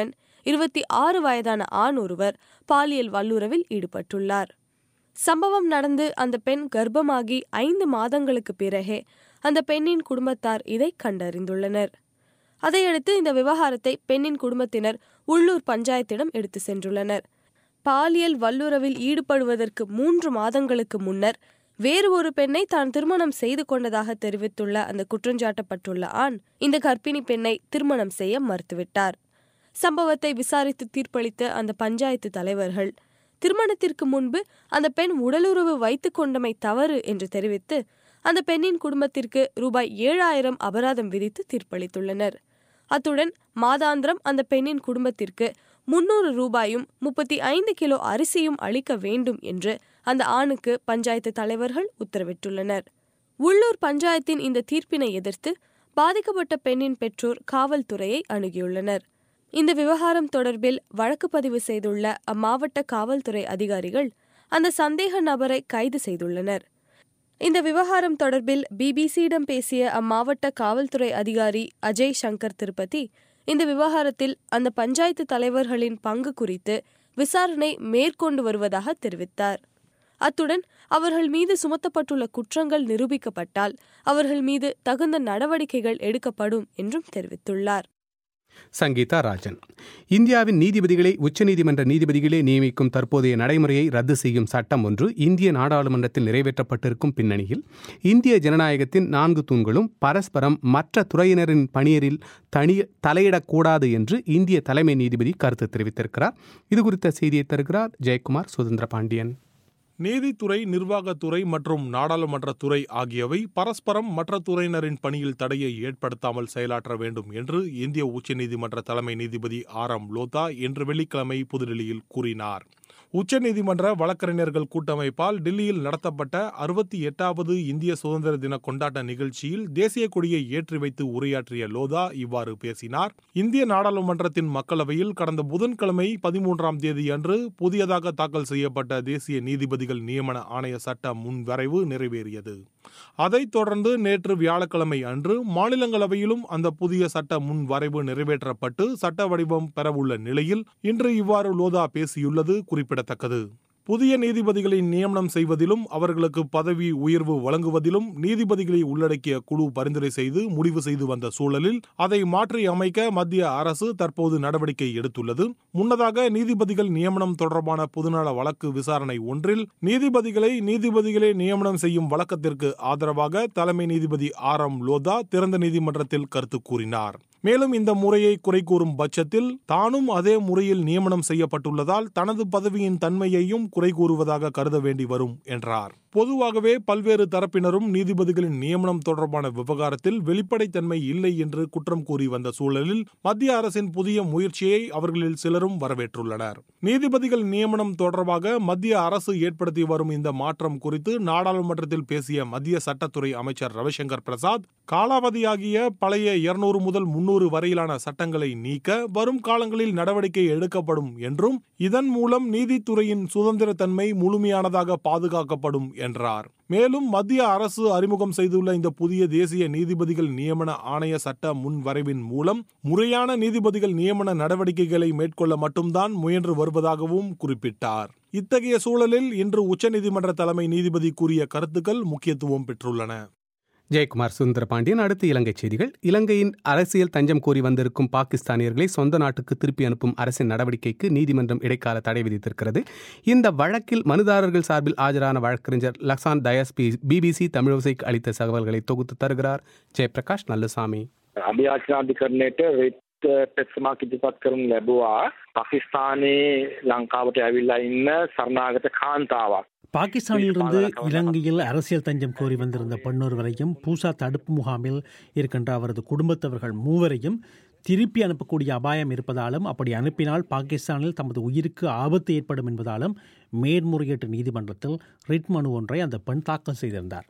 இருபத்தி ஆறு வயதான ஆண் ஒருவர் பாலியல் வல்லுறவில் ஈடுபட்டுள்ளார் சம்பவம் நடந்து அந்த பெண் கர்ப்பமாகி ஐந்து மாதங்களுக்கு பிறகே அந்த பெண்ணின் குடும்பத்தார் இதை கண்டறிந்துள்ளனர் அதையடுத்து இந்த விவகாரத்தை பெண்ணின் குடும்பத்தினர் உள்ளூர் பஞ்சாயத்திடம் எடுத்து சென்றுள்ளனர் பாலியல் வல்லுறவில் ஈடுபடுவதற்கு மூன்று மாதங்களுக்கு முன்னர் வேறு ஒரு பெண்ணை தான் திருமணம் செய்து கொண்டதாக தெரிவித்துள்ள அந்த குற்றஞ்சாட்டப்பட்டுள்ள ஆண் இந்த கர்ப்பிணி பெண்ணை திருமணம் செய்ய மறுத்துவிட்டார் சம்பவத்தை விசாரித்து தீர்ப்பளித்த அந்த பஞ்சாயத்து தலைவர்கள் திருமணத்திற்கு முன்பு அந்த பெண் உடலுறவு வைத்துக் கொண்டமை தவறு என்று தெரிவித்து அந்த பெண்ணின் குடும்பத்திற்கு ரூபாய் ஏழாயிரம் அபராதம் விதித்து தீர்ப்பளித்துள்ளனர் அத்துடன் மாதாந்திரம் அந்த பெண்ணின் குடும்பத்திற்கு முன்னூறு ரூபாயும் முப்பத்தி ஐந்து கிலோ அரிசியும் அளிக்க வேண்டும் என்று அந்த ஆணுக்கு பஞ்சாயத்து தலைவர்கள் உத்தரவிட்டுள்ளனர் உள்ளூர் பஞ்சாயத்தின் இந்த தீர்ப்பினை எதிர்த்து பாதிக்கப்பட்ட பெண்ணின் பெற்றோர் காவல்துறையை அணுகியுள்ளனர் இந்த விவகாரம் தொடர்பில் வழக்கு பதிவு செய்துள்ள அம்மாவட்ட காவல்துறை அதிகாரிகள் அந்த சந்தேக நபரை கைது செய்துள்ளனர் இந்த விவகாரம் தொடர்பில் பிபிசியிடம் பேசிய அம்மாவட்ட காவல்துறை அதிகாரி அஜய் சங்கர் திருப்பதி இந்த விவகாரத்தில் அந்த பஞ்சாயத்து தலைவர்களின் பங்கு குறித்து விசாரணை மேற்கொண்டு வருவதாக தெரிவித்தார் அத்துடன் அவர்கள் மீது சுமத்தப்பட்டுள்ள குற்றங்கள் நிரூபிக்கப்பட்டால் அவர்கள் மீது தகுந்த நடவடிக்கைகள் எடுக்கப்படும் என்றும் தெரிவித்துள்ளார் சங்கீதா ராஜன் இந்தியாவின் நீதிபதிகளை உச்சநீதிமன்ற நீதிபதிகளே நியமிக்கும் தற்போதைய நடைமுறையை ரத்து செய்யும் சட்டம் ஒன்று இந்திய நாடாளுமன்றத்தில் நிறைவேற்றப்பட்டிருக்கும் பின்னணியில் இந்திய ஜனநாயகத்தின் நான்கு தூண்களும் பரஸ்பரம் மற்ற துறையினரின் பணியரில் தனி தலையிடக்கூடாது என்று இந்திய தலைமை நீதிபதி கருத்து தெரிவித்திருக்கிறார் இது குறித்த செய்தியை தருகிறார் ஜெயக்குமார் சுதந்திர பாண்டியன் நீதித்துறை நிர்வாகத்துறை மற்றும் நாடாளுமன்றத்துறை ஆகியவை பரஸ்பரம் மற்ற துறையினரின் பணியில் தடையை ஏற்படுத்தாமல் செயலாற்ற வேண்டும் என்று இந்திய உச்சநீதிமன்ற தலைமை நீதிபதி ஆர் எம் லோதா இன்று வெள்ளிக்கிழமை புதுடில்லியில் கூறினார் உச்சநீதிமன்ற வழக்கறிஞர்கள் கூட்டமைப்பால் டில்லியில் நடத்தப்பட்ட அறுபத்தி எட்டாவது இந்திய சுதந்திர தின கொண்டாட்ட நிகழ்ச்சியில் தேசிய கொடியை ஏற்றி வைத்து உரையாற்றிய லோதா இவ்வாறு பேசினார் இந்திய நாடாளுமன்றத்தின் மக்களவையில் கடந்த புதன்கிழமை பதிமூன்றாம் தேதி அன்று புதியதாக தாக்கல் செய்யப்பட்ட தேசிய நீதிபதிகள் நியமன ஆணைய சட்ட முன்வரைவு நிறைவேறியது அதைத் தொடர்ந்து நேற்று வியாழக்கிழமை அன்று மாநிலங்களவையிலும் அந்த புதிய சட்ட முன்வரைவு நிறைவேற்றப்பட்டு சட்ட வடிவம் பெறவுள்ள நிலையில் இன்று இவ்வாறு லோதா பேசியுள்ளது குறிப்பிடத்தக்கது புதிய நீதிபதிகளை நியமனம் செய்வதிலும் அவர்களுக்கு பதவி உயர்வு வழங்குவதிலும் நீதிபதிகளை உள்ளடக்கிய குழு பரிந்துரை செய்து முடிவு செய்து வந்த சூழலில் அதை மாற்றி அமைக்க மத்திய அரசு தற்போது நடவடிக்கை எடுத்துள்ளது முன்னதாக நீதிபதிகள் நியமனம் தொடர்பான பொதுநல வழக்கு விசாரணை ஒன்றில் நீதிபதிகளை நீதிபதிகளே நியமனம் செய்யும் வழக்கத்திற்கு ஆதரவாக தலைமை நீதிபதி ஆர் எம் லோதா திறந்த நீதிமன்றத்தில் கருத்து கூறினார் மேலும் இந்த முறையை குறை கூறும் பட்சத்தில் தானும் அதே முறையில் நியமனம் செய்யப்பட்டுள்ளதால் தனது பதவியின் தன்மையையும் குறை கூறுவதாக கருத வேண்டி வரும் என்றார் பொதுவாகவே பல்வேறு தரப்பினரும் நீதிபதிகளின் நியமனம் தொடர்பான விவகாரத்தில் வெளிப்படைத்தன்மை இல்லை என்று குற்றம் கூறி வந்த சூழலில் மத்திய அரசின் புதிய முயற்சியை அவர்களில் சிலரும் வரவேற்றுள்ளனர் நீதிபதிகள் நியமனம் தொடர்பாக மத்திய அரசு ஏற்படுத்தி வரும் இந்த மாற்றம் குறித்து நாடாளுமன்றத்தில் பேசிய மத்திய சட்டத்துறை அமைச்சர் ரவிசங்கர் பிரசாத் காலாவதியாகிய பழைய இருநூறு முதல் முன்னூறு வரையிலான சட்டங்களை நீக்க வரும் காலங்களில் நடவடிக்கை எடுக்கப்படும் என்றும் இதன் மூலம் நீதித்துறையின் சுதந்திரத்தன்மை முழுமையானதாக பாதுகாக்கப்படும் என்றார் மேலும் மத்திய அரசு அறிமுகம் செய்துள்ள இந்த புதிய தேசிய நீதிபதிகள் நியமன ஆணைய சட்ட முன்வரைவின் மூலம் முறையான நீதிபதிகள் நியமன நடவடிக்கைகளை மேற்கொள்ள மட்டும்தான் முயன்று வருவதாகவும் குறிப்பிட்டார் இத்தகைய சூழலில் இன்று உச்சநீதிமன்ற தலைமை நீதிபதி கூறிய கருத்துக்கள் முக்கியத்துவம் பெற்றுள்ளன ஜெயக்குமார் சுந்தர பாண்டியன் அடுத்து இலங்கை செய்திகள் இலங்கையின் அரசியல் தஞ்சம் கோரி வந்திருக்கும் பாகிஸ்தானியர்களை சொந்த நாட்டுக்கு திருப்பி அனுப்பும் அரசின் நடவடிக்கைக்கு நீதிமன்றம் இடைக்கால தடை விதித்திருக்கிறது இந்த வழக்கில் மனுதாரர்கள் சார்பில் ஆஜரான வழக்கறிஞர் லக்சான் டயஸ் பிபிசி தமிழோசைக்கு அளித்த தகவல்களை தொகுத்து தருகிறார் ஜெயபிரகாஷ் நல்லசாமி අභ්‍යාචනාධිකරණයට වෙත් පෙත්සමක් ඉදිරිපත් කරනු ලැබුවා පාකිස්තානයේ ලංකාවට ඇවිල්ලා ඉන්න සරණාගත කාන්තාවක්. பாகிஸ்தானிலிருந்து இலங்கையில் அரசியல் தஞ்சம் கோரி வந்திருந்த பெண்ணொருவரையும் பூசா தடுப்பு முகாமில் இருக்கின்ற அவரது குடும்பத்தவர்கள் மூவரையும் திருப்பி அனுப்பக்கூடிய அபாயம் இருப்பதாலும் அப்படி அனுப்பினால் பாகிஸ்தானில் தமது உயிருக்கு ஆபத்து ஏற்படும் என்பதாலும் மேன்முறையீட்டு நீதிமன்றத்தில் ரிட் மனு ஒன்றை அந்த பெண் தாக்கல் செய்திருந்தார்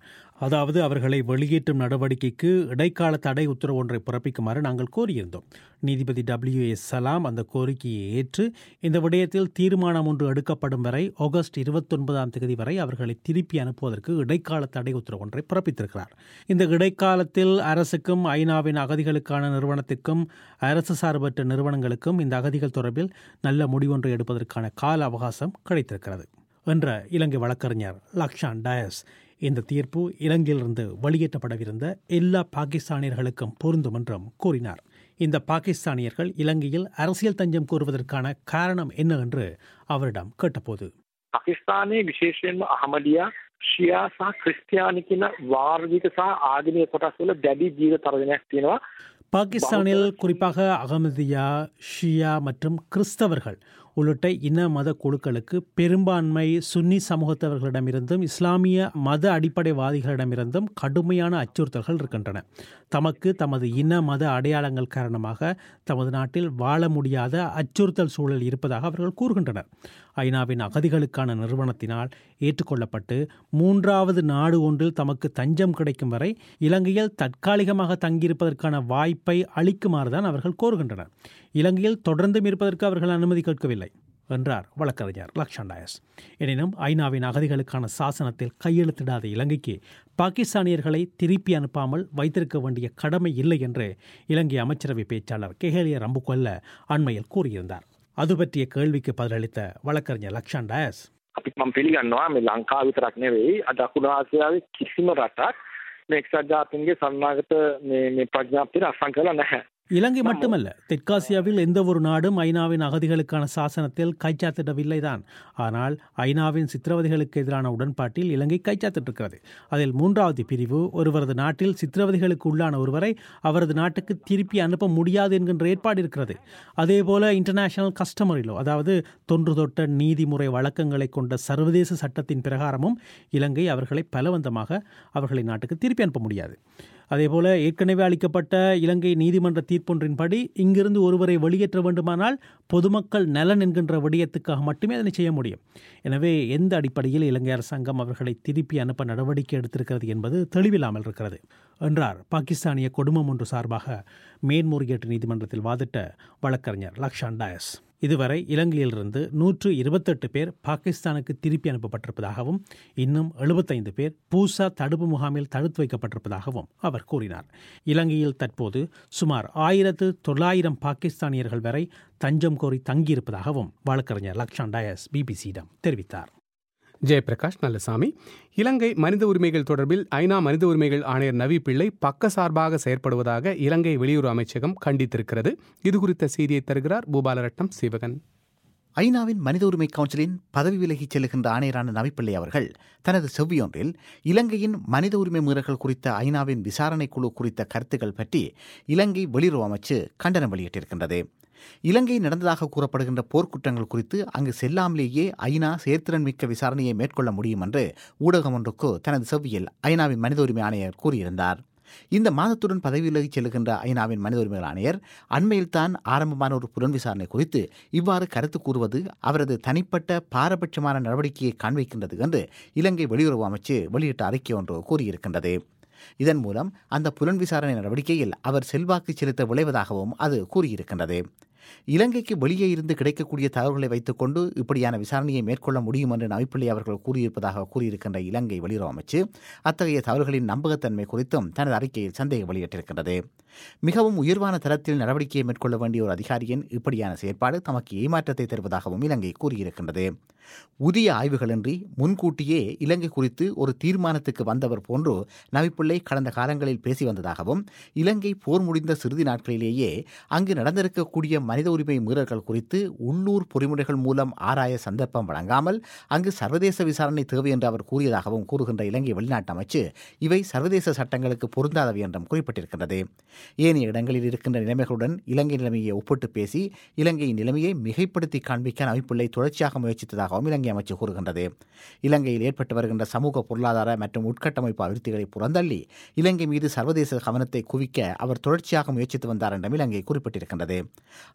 அதாவது அவர்களை வெளியேற்றும் நடவடிக்கைக்கு இடைக்கால தடை உத்தரவு ஒன்றை பிறப்பிக்குமாறு நாங்கள் கோரியிருந்தோம் நீதிபதி டபிள்யூ எஸ் சலாம் அந்த கோரிக்கையை ஏற்று இந்த விடயத்தில் தீர்மானம் ஒன்று எடுக்கப்படும் வரை ஆகஸ்ட் இருபத்தொன்பதாம் தேதி வரை அவர்களை திருப்பி அனுப்புவதற்கு இடைக்கால தடை உத்தரவு ஒன்றை பிறப்பித்திருக்கிறார் இந்த இடைக்காலத்தில் அரசுக்கும் ஐநாவின் அகதிகளுக்கான நிறுவனத்துக்கும் அரசு சார்பற்ற நிறுவனங்களுக்கும் இந்த அகதிகள் தொடர்பில் நல்ல முடிவொன்றை எடுப்பதற்கான கால அவகாசம் கிடைத்திருக்கிறது என்ற இலங்கை வழக்கறிஞர் லக்ஷான் டயஸ் இந்த தீர்ப்பு இலங்கையிலிருந்து வெளியேற்றப்படவிருந்த எல்லா பாகிஸ்தானியர்களுக்கும் பொருந்தும் என்றும் கூறினார் இந்த பாகிஸ்தானியர்கள் இலங்கையில் அரசியல் தஞ்சம் கோருவதற்கான காரணம் என்ன என்று அவரிடம் கேட்டபோது පාකිස්තානයේ විශේෂයෙන්ම අහමඩියා ශියා සහ ක්‍රිස්තියානි කියන වාර්ගික සහ ආගමික කොටස් වල දැඩි ජීව තරජනයක් තියෙනවා பாகிஸ்தானில் குறிப்பாக அகமதியா ஷியா மற்றும் கிறிஸ்தவர்கள் உள்ளிட்ட இன மத குழுக்களுக்கு பெரும்பான்மை சுன்னி சமூகத்தவர்களிடமிருந்தும் இஸ்லாமிய மத அடிப்படைவாதிகளிடமிருந்தும் கடுமையான அச்சுறுத்தல்கள் இருக்கின்றன தமக்கு தமது இன மத அடையாளங்கள் காரணமாக தமது நாட்டில் வாழ முடியாத அச்சுறுத்தல் சூழல் இருப்பதாக அவர்கள் கூறுகின்றனர் ஐநாவின் அகதிகளுக்கான நிறுவனத்தினால் ஏற்றுக்கொள்ளப்பட்டு மூன்றாவது நாடு ஒன்றில் தமக்கு தஞ்சம் கிடைக்கும் வரை இலங்கையில் தற்காலிகமாக தங்கியிருப்பதற்கான வாய்ப்பை அளிக்குமாறுதான் அவர்கள் கோருகின்றனர் இலங்கையில் தொடர்ந்தும் இருப்பதற்கு அவர்கள் அனுமதி கேட்கவில்லை என்றார் வழக்கறிஞர் லக்ஷன் டயஸ் எனினும் ஐநாவின் அகதிகளுக்கான சாசனத்தில் கையெழுத்திடாத இலங்கைக்கு பாகிஸ்தானியர்களை திருப்பி அனுப்பாமல் வைத்திருக்க வேண்டிய கடமை இல்லை என்று இலங்கை அமைச்சரவை பேச்சாளர் கெஹேலிய ரம்புகொல்ல அண்மையில் கூறியிருந்தார் அது பற்றிய கேள்விக்கு பதிலளித்த வழக்கறிஞர் லக்ஷன் டயஸ் අපි මම පිළිගන්නවා මේ ලංකාව විතරක් නෙවෙයි අද දකුණු ආසියාවේ කිසිම රටක් මේ එක්සත් ජාතීන්ගේ සරණාගත මේ මේ ප්‍රඥාප්තිය අත්සන් කරලා නැහැ. இலங்கை மட்டுமல்ல தெற்காசியாவில் எந்த ஒரு நாடும் ஐநாவின் அகதிகளுக்கான சாசனத்தில் கைச்சாத்திடவில்லைதான் ஆனால் ஐநாவின் சித்திரவதைகளுக்கு எதிரான உடன்பாட்டில் இலங்கை கைச்சாத்திட்டிருக்கிறது அதில் மூன்றாவது பிரிவு ஒருவரது நாட்டில் சித்திரவதைகளுக்கு உள்ளான ஒருவரை அவரது நாட்டுக்கு திருப்பி அனுப்ப முடியாது என்கின்ற ஏற்பாடு இருக்கிறது அதேபோல இன்டர்நேஷனல் கஸ்டமரிலோ அதாவது தொன்று தொட்ட நீதிமுறை வழக்கங்களை கொண்ட சர்வதேச சட்டத்தின் பிரகாரமும் இலங்கை அவர்களை பலவந்தமாக அவர்களை நாட்டுக்கு திருப்பி அனுப்ப முடியாது அதேபோல ஏற்கனவே அளிக்கப்பட்ட இலங்கை நீதிமன்ற தீர்ப்பொன்றின்படி இங்கிருந்து ஒருவரை வெளியேற்ற வேண்டுமானால் பொதுமக்கள் நலன் என்கின்ற விடயத்துக்காக மட்டுமே அதனை செய்ய முடியும் எனவே எந்த அடிப்படையில் இலங்கை அரசாங்கம் அவர்களை திருப்பி அனுப்ப நடவடிக்கை எடுத்திருக்கிறது என்பது தெளிவில்லாமல் இருக்கிறது என்றார் பாகிஸ்தானிய கொடுமம் ஒன்று சார்பாக மேன்முறையீட்டு நீதிமன்றத்தில் வாதிட்ட வழக்கறிஞர் லக்ஷான் டயஸ் இதுவரை இலங்கையிலிருந்து நூற்று இருபத்தெட்டு பேர் பாகிஸ்தானுக்கு திருப்பி அனுப்பப்பட்டிருப்பதாகவும் இன்னும் எழுபத்தைந்து பேர் பூசா தடுப்பு முகாமில் தடுத்து வைக்கப்பட்டிருப்பதாகவும் அவர் கூறினார் இலங்கையில் தற்போது சுமார் ஆயிரத்து தொள்ளாயிரம் பாகிஸ்தானியர்கள் வரை தஞ்சம் கோரி தங்கியிருப்பதாகவும் வழக்கறிஞர் லக்ஷான் டயஸ் பிபிசியிடம் தெரிவித்தார் ஜெயபிரகாஷ் நல்லசாமி இலங்கை மனித உரிமைகள் தொடர்பில் ஐநா மனித உரிமைகள் ஆணையர் நவி பிள்ளை பக்கசார்பாக செயற்படுவதாக இலங்கை வெளியுறவு அமைச்சகம் கண்டித்திருக்கிறது இது குறித்த செய்தியை தருகிறார் பூபாலரட்னம் சிவகன் ஐநாவின் மனித உரிமை கவுன்சிலின் பதவி விலகிச் செல்லுகின்ற ஆணையரான நவிப்பிள்ளை அவர்கள் தனது செவ்வியொன்றில் இலங்கையின் மனித உரிமை மீறல்கள் குறித்த ஐநாவின் விசாரணை குழு குறித்த கருத்துக்கள் பற்றி இலங்கை வெளியுறவு அமைச்சு கண்டனம் வெளியிட்டிருக்கின்றது இலங்கை நடந்ததாக கூறப்படுகின்ற போர்க்குற்றங்கள் குறித்து அங்கு செல்லாமலேயே ஐநா செயற்திறன் மிக்க விசாரணையை மேற்கொள்ள முடியும் என்று ஊடகம் ஒன்றுக்கு தனது செவ்வியில் ஐநாவின் மனித உரிமை ஆணையர் கூறியிருந்தார் இந்த மாதத்துடன் பதவி விலகிச் செல்லுகின்ற ஐநாவின் மனித உரிமைகள் ஆணையர் அண்மையில்தான் ஆரம்பமான ஒரு புலன் விசாரணை குறித்து இவ்வாறு கருத்து கூறுவது அவரது தனிப்பட்ட பாரபட்சமான நடவடிக்கையை காண்பிக்கின்றது என்று இலங்கை வெளியுறவு அமைச்சு வெளியிட்ட அறிக்கை ஒன்று கூறியிருக்கின்றது இதன் மூலம் அந்த புலன் விசாரணை நடவடிக்கையில் அவர் செல்வாக்கு செலுத்த விளைவதாகவும் அது கூறியிருக்கின்றது இலங்கைக்கு வெளியே இருந்து கிடைக்கக்கூடிய தகவல்களை வைத்துக்கொண்டு இப்படியான விசாரணையை மேற்கொள்ள முடியும் என்று நவிப்பிள்ளை அவர்கள் கூறியிருப்பதாக கூறியிருக்கின்ற இலங்கை வெளியுறவு அமைச்சு அத்தகைய தகவல்களின் நம்பகத்தன்மை குறித்தும் தனது அறிக்கையில் சந்தேகம் வெளியிட்டிருக்கின்றது மிகவும் உயர்வான தரத்தில் நடவடிக்கையை மேற்கொள்ள வேண்டிய ஒரு அதிகாரியின் இப்படியான செயற்பாடு தமக்கு ஏமாற்றத்தை தருவதாகவும் இலங்கை கூறியிருக்கின்றது உரிய ஆய்வுகளின்றி முன்கூட்டியே இலங்கை குறித்து ஒரு தீர்மானத்துக்கு வந்தவர் போன்று நவிப்பிள்ளை கடந்த காலங்களில் பேசி வந்ததாகவும் இலங்கை போர் முடிந்த சிறுதி நாட்களிலேயே அங்கு நடந்திருக்கக்கூடிய மனித உரிமை மீறல்கள் குறித்து உள்ளூர் பொறிமுறைகள் மூலம் ஆராய சந்தர்ப்பம் வழங்காமல் அங்கு சர்வதேச விசாரணை தேவை என்று அவர் கூறியதாகவும் கூறுகின்ற இலங்கை வெளிநாட்டு அமைச்சு இவை சர்வதேச சட்டங்களுக்கு பொருந்தாதவை என்றும் குறிப்பிட்டிருக்கின்றது ஏனைய இடங்களில் இருக்கின்ற நிலைமைகளுடன் இலங்கை நிலைமையை ஒப்பிட்டு பேசி இலங்கையின் நிலைமையை மிகைப்படுத்தி காண்பிக்க நவிப்பிள்ளை தொடர்ச்சியாக முயற்சித்ததாகவும் இலங்கை அமைச்சு கூறுகின்றது இலங்கையில் ஏற்பட்டு வருகின்ற சமூக பொருளாதார மற்றும் உட்கட்டமைப்பு அபிவிருத்திகளை புறந்தள்ளி இலங்கை மீது சர்வதேச கவனத்தை குவிக்க அவர் தொடர்ச்சியாக முயற்சித்து வந்தார் என்றும் இலங்கை குறிப்பிட்டிருக்கின்றது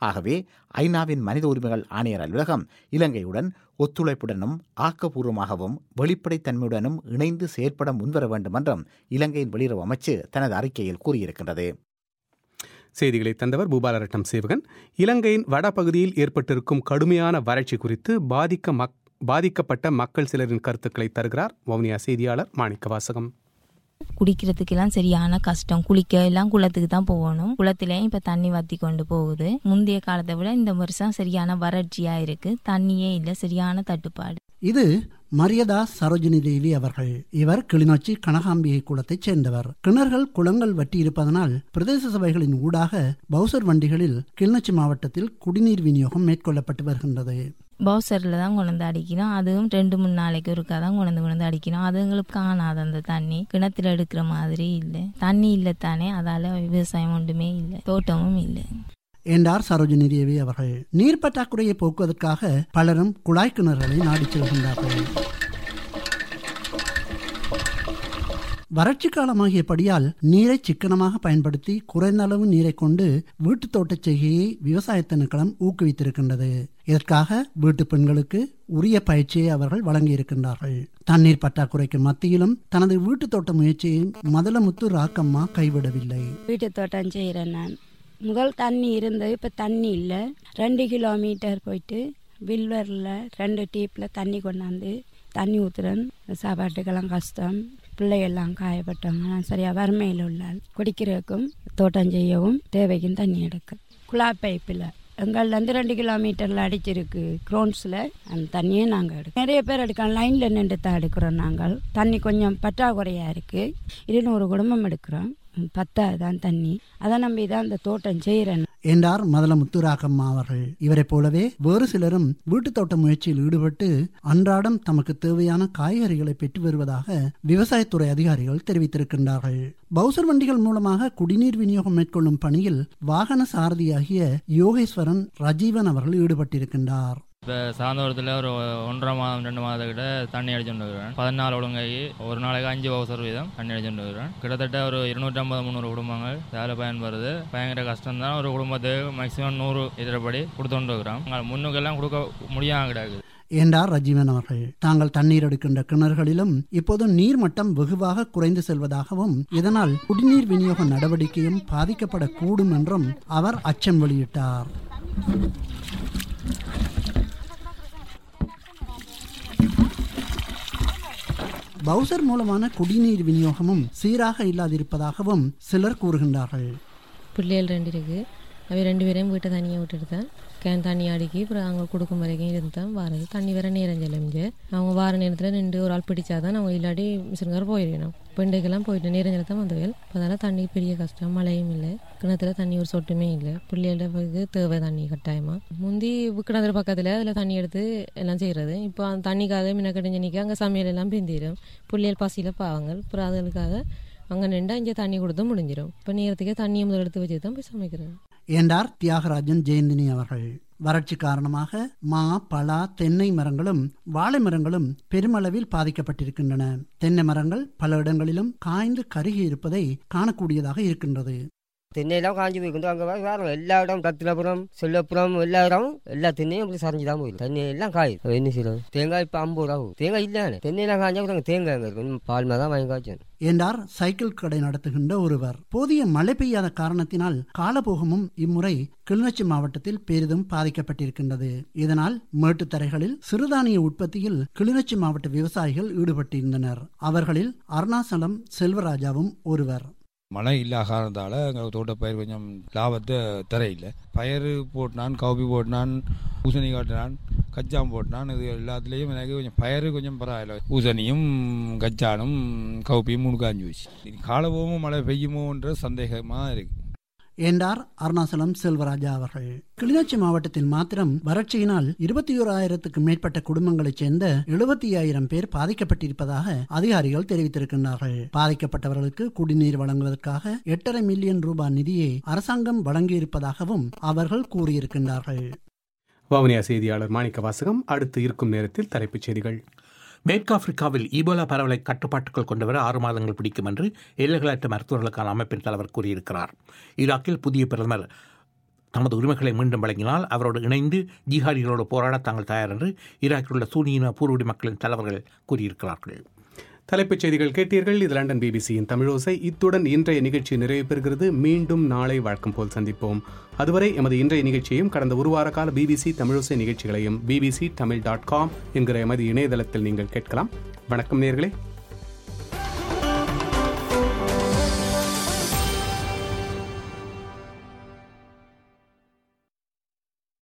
ஆகவே ஐநாவின் மனித உரிமைகள் ஆணையர் அலுவலகம் இலங்கையுடன் ஒத்துழைப்புடனும் ஆக்கப்பூர்வமாகவும் வெளிப்படைத்தன்மையுடனும் இணைந்து செயற்பட முன்வர வேண்டும் என்றும் இலங்கையின் வெளியுறவு அமைச்சு தனது அறிக்கையில் கூறியிருக்கின்றது செய்திகளை தந்தவர் பூபாலரட்னம் சேவகன் இலங்கையின் வடபகுதியில் ஏற்பட்டிருக்கும் கடுமையான வறட்சி குறித்து பாதிக்க மக் பாதிக்கப்பட்ட மக்கள் சிலரின் கருத்துக்களை தருகிறார் வவுனியா செய்தியாளர் மாணிக்க வாசகம் குடிக்கிறதுக்கெல்லாம் சரியான கஷ்டம் குளிக்க எல்லாம் குளத்துக்கு தான் போகணும் குளத்துலயும் இப்ப தண்ணி வத்தி கொண்டு போகுது முந்தைய காலத்தை விட இந்த வருஷம் சரியான வறட்சியா இருக்கு தண்ணியே இல்ல சரியான தட்டுப்பாடு இது மரியதா சரோஜினி தேவி அவர்கள் இவர் கிளிநொச்சி கனகாம்பிகை குளத்தைச் சேர்ந்தவர் கிணறுகள் குளங்கள் வட்டி இருப்பதனால் பிரதேச சபைகளின் ஊடாக பவுசர் வண்டிகளில் கிளிநொச்சி மாவட்டத்தில் குடிநீர் விநியோகம் மேற்கொள்ளப்பட்டு வருகின்றது பவுசரில் தான் கொண்டு வந்து அடிக்கணும் அதுவும் ரெண்டு மூணு நாளைக்கு ஒருக்கா தான் கொண்டு வந்து கொண்டு வந்து அடிக்கணும் அது எங்களுக்கு காணாது அந்த தண்ணி கிணத்துல எடுக்கிற மாதிரி இல்லை தண்ணி இல்லை தானே அதால விவசாயம் ஒன்றுமே இல்லை தோட்டமும் இல்லை என்றார் சரோஜினி தேவி அவர்கள் நீர் பற்றாக்குறையை போக்குவதற்காக பலரும் குழாய் கிணறுகளை நாடிச் செல்கின்றார்கள் வறட்சி காலமாகியபடியால் நீரை சிக்கனமாக பயன்படுத்தி குறைந்த அளவு நீரை கொண்டு வீட்டு தோட்டச் செய்கையை விவசாய திணைக்களம் ஊக்குவித்திருக்கின்றது இதற்காக வீட்டு பெண்களுக்கு உரிய பயிற்சியை அவர்கள் வழங்கியிருக்கின்றார்கள் தண்ணீர் பற்றாக்குறைக்கு மத்தியிலும் தனது வீட்டு தோட்ட முயற்சியை மதலமுத்து ராக்கம்மா கைவிடவில்லை வீட்டு தோட்டம் செய்கிறேன் நான் முதல் தண்ணி இருந்தது இப்போ தண்ணி இல்லை ரெண்டு கிலோமீட்டர் போயிட்டு வில்வரில் ரெண்டு டீப்பில் தண்ணி கொண்டாந்து தண்ணி ஊற்றுறேன் சாப்பாட்டுக்கெல்லாம் கஷ்டம் பிள்ளைகள்லாம் காயப்பட்டவங்க நான் சரியாக வறுமையில் உள்ளால் குடிக்கிறதுக்கும் தோட்டம் செய்யவும் தேவைக்கும் தண்ணி எடுக்க குழா பைப்பில் எங்கள்லேருந்து ரெண்டு கிலோமீட்டரில் அடிச்சிருக்கு க்ரோன்ஸில் அந்த தண்ணியை நாங்கள் எடுக்கிறோம் நிறைய பேர் எடுக்கலாம் லைனில் நின்று தான் எடுக்கிறோம் நாங்கள் தண்ணி கொஞ்சம் பற்றாக்குறையாக இருக்குது இருநூறு குடும்பம் எடுக்கிறோம் பத்தாதான் தண்ணி அதை நம்பி தான் அந்த தோட்டம் செய்கிறேன் என்றார் மதல முத்துராக்கம்மா அவர்கள் இவரைப் போலவே வேறு சிலரும் வீட்டு தோட்ட முயற்சியில் ஈடுபட்டு அன்றாடம் தமக்கு தேவையான காய்கறிகளை பெற்று வருவதாக விவசாயத்துறை அதிகாரிகள் தெரிவித்திருக்கின்றார்கள் பவுசர் வண்டிகள் மூலமாக குடிநீர் விநியோகம் மேற்கொள்ளும் பணியில் வாகன சாரதியாகிய யோகேஸ்வரன் ரஜீவன் அவர்கள் ஈடுபட்டிருக்கின்றார் இப்போ சாயந்தரத்தில் ஒரு ஒன்றரை மாதம் ரெண்டு மாதத்துக்கிட்ட தண்ணி அடிச்சுட்டு வருவேன் பதினாலு ஒழுங்காகி ஒரு நாளைக்கு அஞ்சு பவுசர் வீதம் தண்ணி அடிச்சுட்டு வருவேன் கிட்டத்தட்ட ஒரு இருநூற்றம்பது முந்நூறு குடும்பங்கள் வேலை பயன்படுது பயங்கர கஷ்டம் தான் ஒரு குடும்பத்துக்கு மேக்சிமம் நூறு இதரப்படி கொடுத்துட்டு இருக்கிறோம் முன்னுக்கெல்லாம் கொடுக்க முடியாம கிடக்குது என்றார் ரஜீவன் அவர்கள் தாங்கள் தண்ணீர் எடுக்கின்ற கிணறுகளிலும் இப்போது நீர்மட்டம் வெகுவாக குறைந்து செல்வதாகவும் இதனால் குடிநீர் விநியோக நடவடிக்கையும் பாதிக்கப்படக்கூடும் என்றும் அவர் அச்சம் வெளியிட்டார் பவுசர் மூலமான குடிநீர் விநியோகமும் சீராக இல்லாதிருப்பதாகவும் சிலர் கூறுகின்றார்கள் பிள்ளைகள் ரெண்டு இருக்குது அவை ரெண்டு பேரையும் வீட்டை தனியாக விட்டுட்டு தான் கேன் தண்ணி அடுக்கி அப்புறம் அவங்க கொடுக்கும் வரைக்கும் இருந்து தான் வாரது தண்ணி வேற நேரம் செலமிஞ்சு அவங்க வார நேரத்தில் நின்று ஒரு ஆள் பிடிச்சாதான் அவங்க இல்லாட்டி மிஷின்கார் போயிடணும் பெண்டைக்கெல்லாம் போயிட்டு நேரம் தான் வந்தவர்கள் அதனால் தண்ணி பெரிய கஷ்டம் மழையும் இல்லை கிணத்துல தண்ணி ஒரு சொட்டுமே இல்லை பிள்ளைகளுக்கு தேவை தண்ணி கட்டாயமாக முந்தி கிணத்துல பக்கத்தில் அதில் தண்ணி எடுத்து எல்லாம் செய்கிறது இப்போ அந்த தண்ணிக்காக முன்ன கடிஞ்ச நிற்க அங்கே சமையல் எல்லாம் பிந்திடும் பிள்ளைகள் பசியில் பாவாங்க அப்புறம் அதுகளுக்காக அங்கே நின்றா இங்கே தண்ணி கொடுத்து முடிஞ்சிடும் இப்போ நேரத்துக்கே தண்ணியை முதல் எடுத்து வச்சு தான் போய் சமைக்கிறேன் என்றார் தியாகராஜன் ஜெயந்தினி அவர்கள் வறட்சி காரணமாக மா பலா தென்னை மரங்களும் வாழை மரங்களும் பெருமளவில் பாதிக்கப்பட்டிருக்கின்றன தென்னை மரங்கள் பல இடங்களிலும் காய்ந்து கருகி இருப்பதை காணக்கூடியதாக இருக்கின்றது தென்னையெல்லாம் காஞ்சி போய்க்கிட்டு அங்கே வேற எல்லா இடம் கத்திலப்புறம் செல்லப்புறம் எல்லா இடம் எல்லா தென்னையும் அப்படி சரிஞ்சு தான் போயிடும் தண்ணி எல்லாம் காய் என்ன செய்யறது தேங்காய் இப்போ ஐம்பது ரூபா ஆகும் தேங்காய் இல்லையானே தென்னையெல்லாம் காஞ்சா கூட தேங்காய் அங்கே இருக்கும் பால் தான் வாங்கி காய்ச்சேன் என்றார் சைக்கிள் கடை நடத்துகின்ற ஒருவர் போதிய மழை பெய்யாத காரணத்தினால் காலபோகமும் இம்முறை கிளிநொச்சி மாவட்டத்தில் பெரிதும் பாதிக்கப்பட்டிருக்கின்றது இதனால் மேட்டுத்தரைகளில் சிறுதானிய உற்பத்தியில் கிளிநொச்சி மாவட்ட விவசாயிகள் ஈடுபட்டிருந்தனர் அவர்களில் அருணாசலம் செல்வராஜாவும் ஒருவர் மழை இல்லா காரணத்தால் எங்கள் தோட்டப்பயிர் கொஞ்சம் லாபத்தை தரையில்லை பயிர் போட்டினான் கவுப்பி போட்டினான் பூசணி காட்டினான் கச்சான் போட்டினான் இது எல்லாத்துலேயும் எனக்கு கொஞ்சம் பயிர் கொஞ்சம் பரவாயில்ல பூசணியும் கச்சானும் கவுப்பியும் மூணு காஞ்சி வச்சு காலபோமோ மழை பெய்யுமோன்ற சந்தேகமாக இருக்குது என்றார் அருணாசலம் செல்வராஜா அவர்கள் கிளிநொச்சி மாவட்டத்தில் மாத்திரம் வறட்சியினால் இருபத்தி ஓராயிரத்துக்கும் மேற்பட்ட குடும்பங்களைச் சேர்ந்த எழுபத்தி ஆயிரம் பேர் பாதிக்கப்பட்டிருப்பதாக அதிகாரிகள் தெரிவித்திருக்கின்றார்கள் பாதிக்கப்பட்டவர்களுக்கு குடிநீர் வழங்குவதற்காக எட்டரை மில்லியன் ரூபாய் நிதியை அரசாங்கம் வழங்கியிருப்பதாகவும் அவர்கள் கூறியிருக்கின்றார்கள் வவுனியா செய்தியாளர் மாணிக்க வாசகம் அடுத்து இருக்கும் நேரத்தில் தலைப்புச் செய்திகள் மேற்காப்பிரிக்காவில் ஈபோலா பரவலை கட்டுப்பாட்டுக்குள் கொண்டு வர ஆறு மாதங்கள் பிடிக்கும் என்று எல்லைகளற்ற மருத்துவர்களுக்கான அமைப்பின் தலைவர் கூறியிருக்கிறார் ஈராக்கில் புதிய பிரதமர் தமது உரிமைகளை மீண்டும் வழங்கினால் அவரோடு இணைந்து ஜிஹாடிகளோடு போராட தாங்கள் தயார் என்று ஈராக்கில் உள்ள சூனியின பூர்வடி மக்களின் தலைவர்கள் கூறியிருக்கிறார்கள் தலைப்புச் செய்திகள் கேட்டீர்கள் இது லண்டன் பிபிசியின் தமிழோசை இத்துடன் இன்றைய நிகழ்ச்சி நிறைவு பெறுகிறது மீண்டும் நாளை வழக்கம் போல் சந்திப்போம் அதுவரை எமது இன்றைய நிகழ்ச்சியையும் கடந்த ஒரு வார கால பிபிசி தமிழோசை நிகழ்ச்சிகளையும் பிபிசி தமிழ் டாட் காம் என்கிற எமது இணையதளத்தில் நீங்கள் கேட்கலாம் வணக்கம் நேர்களே